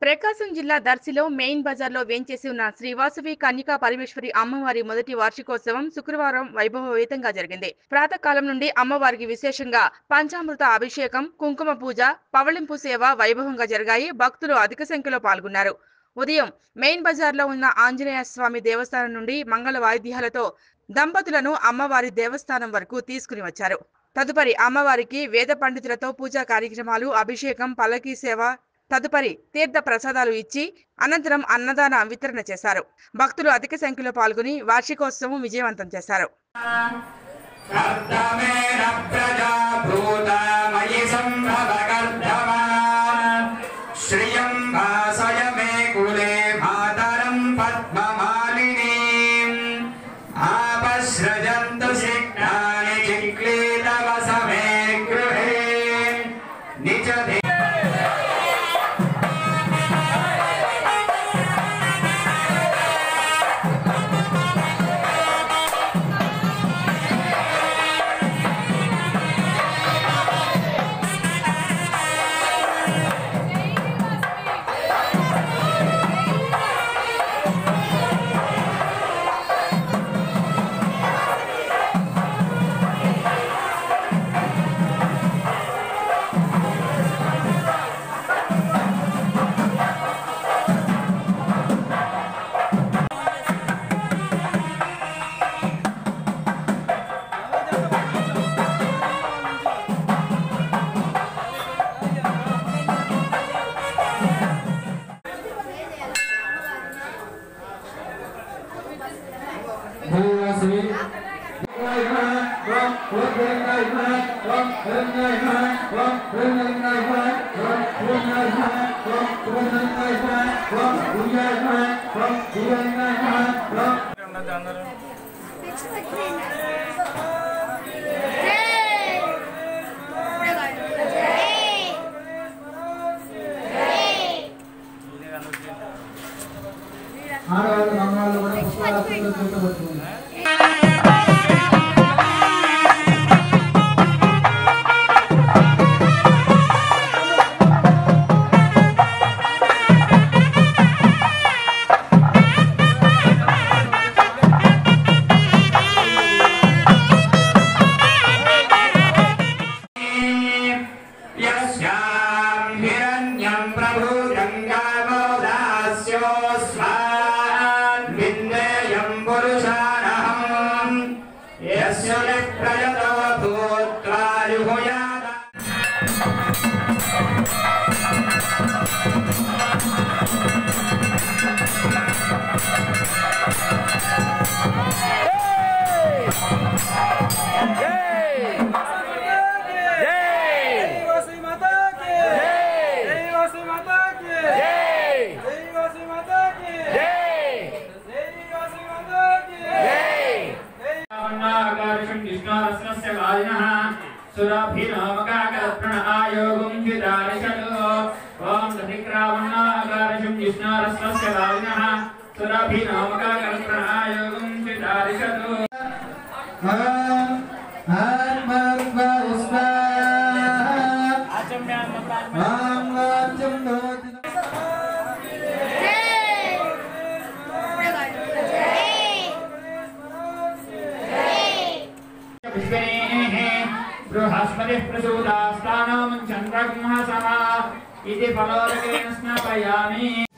ప్రకాశం జిల్లా దర్శిలో మెయిన్ బజార్లో వేంచేసి ఉన్న శ్రీవాసవి కన్యకా పరమేశ్వరి అమ్మవారి మొదటి వార్షికోత్సవం శుక్రవారం వైభవవేతంగా జరిగింది ప్రాతకాలం నుండి అమ్మవారికి విశేషంగా పంచామృత అభిషేకం కుంకుమ పూజ పవళింపు సేవ వైభవంగా జరిగాయి భక్తులు అధిక సంఖ్యలో పాల్గొన్నారు ఉదయం మెయిన్ బజార్లో ఉన్న ఆంజనేయ స్వామి దేవస్థానం నుండి మంగళ వాయిద్యాలతో దంపతులను అమ్మవారి దేవస్థానం వరకు తీసుకుని వచ్చారు తదుపరి అమ్మవారికి వేద పండితులతో పూజా కార్యక్రమాలు అభిషేకం పల్లకీ సేవ తదుపరి తీర్థ ప్రసాదాలు ఇచ్చి అనంతరం అన్నదాన వితరణ చేశారు భక్తులు అధిక సంఖ్యలో పాల్గొని వార్షికోత్సవం విజయవంతం చేశారు कर्दमेन प्रजा भूतमयि सम्भवकर्दमा श्रियं भासय मे कुले मातरं पद्ममालिनीम् आपसृजन्तु सिग्नानि चिक्लीतवसमे गृहे निज భూవసి ఆడవాళ్ళు మగవాళ్ళు కూడా పుష్పాలు చూపబడుతుంది यस्यां हिरण्यं प्रभुजङ्गामो दास्योऽस्मान्विन्देयं पुरुषाणहम् यस्य विप्रयतो भूत्वा युहुयात् देवासी माता की देवासी माता की देवासी माता की देवासी माता की आकाशं विष्णोरस्मस्य वादिनः सुराभिनामकाकल्पणायोगं द्विदारिषतो ॐ दधिक्रावणाकाशं विष्णोरस्मस्य वादिनः सुराभिनामकाकल्पणायोगं द्विदारिषतो विश्वेः बृहस्पतिः प्रसूदास्तानां चन्द्रग्मः समा इति फलोदकेन स्नापयामि